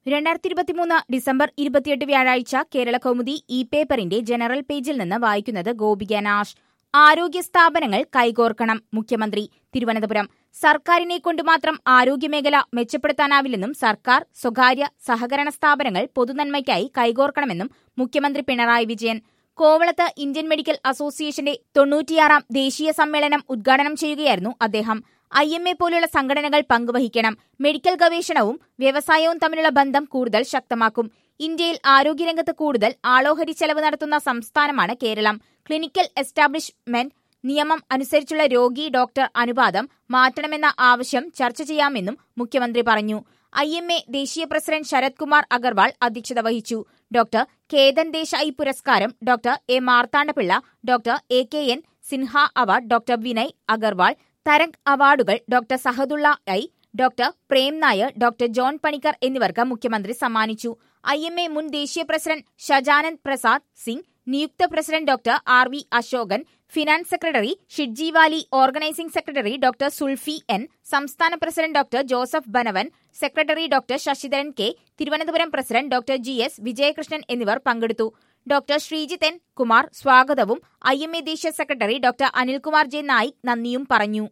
രണ്ടായിരത്തി ഇരുപത്തിമൂന്ന് ഡിസംബർ ഇരുപത്തിയെട്ട് വ്യാഴാഴ്ച കേരള കൗമുദി ഇ പേപ്പറിന്റെ ജനറൽ പേജിൽ നിന്ന് വായിക്കുന്നത് ഗോപിക നാഷ് ആരോഗ്യ സ്ഥാപനങ്ങൾ കൈകോർക്കണം മുഖ്യമന്ത്രി തിരുവനന്തപുരം സർക്കാരിനെ കൊണ്ട് മാത്രം ആരോഗ്യമേഖല മെച്ചപ്പെടുത്താനാവില്ലെന്നും സർക്കാർ സ്വകാര്യ സഹകരണ സ്ഥാപനങ്ങൾ പൊതുനന്മയ്ക്കായി കൈകോർക്കണമെന്നും മുഖ്യമന്ത്രി പിണറായി വിജയൻ കോവളത്ത് ഇന്ത്യൻ മെഡിക്കൽ അസോസിയേഷന്റെ തൊണ്ണൂറ്റിയാറാം ദേശീയ സമ്മേളനം ഉദ്ഘാടനം ചെയ്യുകയായിരുന്നു അദ്ദേഹം ഐ എം എ പോലുള്ള സംഘടനകൾ പങ്കുവഹിക്കണം മെഡിക്കൽ ഗവേഷണവും വ്യവസായവും തമ്മിലുള്ള ബന്ധം കൂടുതൽ ശക്തമാക്കും ഇന്ത്യയിൽ ആരോഗ്യരംഗത്ത് കൂടുതൽ ആളോഹരി ചെലവ് നടത്തുന്ന സംസ്ഥാനമാണ് കേരളം ക്ലിനിക്കൽ എസ്റ്റാബ്ലിഷ്മെന്റ് നിയമം അനുസരിച്ചുള്ള രോഗി ഡോക്ടർ അനുപാതം മാറ്റണമെന്ന ആവശ്യം ചർച്ച ചെയ്യാമെന്നും മുഖ്യമന്ത്രി പറഞ്ഞു ഐ എം എ ദേശീയ പ്രസിഡന്റ് ശരത് കുമാർ അഗർവാൾ അധ്യക്ഷത വഹിച്ചു ഡോക്ടർ കേതൻ ദേശായി പുരസ്കാരം doctor A Marthandapillai doctor A K N Sinha award doctor Vinay Agarwal Tarang അവാർഡുകൾ doctor Sahadulla I doctor Prem Nair doctor John Panicker എന്നിവർക്ക് മുഖ്യമന്ത്രി സമ്മാനിച്ചു ഐ എം എ മുൻ ദേശീയ പ്രസിഡന്റ് ഷജാനന്ദ് പ്രസാദ് സിംഗ് നിയുക്ത president doctor R V Asokan finance secretary ഷിഡ്ജി വാലി organising secretary doctor Sulfi N സംസ്ഥാന പ്രസിഡന്റ് ഡോക്ടർ ജോസഫ് ബനവൻ secretary doctor Sasidharan K Thiruvananthapuram president doctor G S Vijayakrishnan എന്നിവർ പങ്കെടുത്തു ഡോക്ടർ ശ്രീജിത്ത് എൻ കുമാർ സ്വാഗതവും ഐ എം എ ദേശീയ secretary doctor Anilkumar J Naik നന്ദിയും പറഞ്ഞു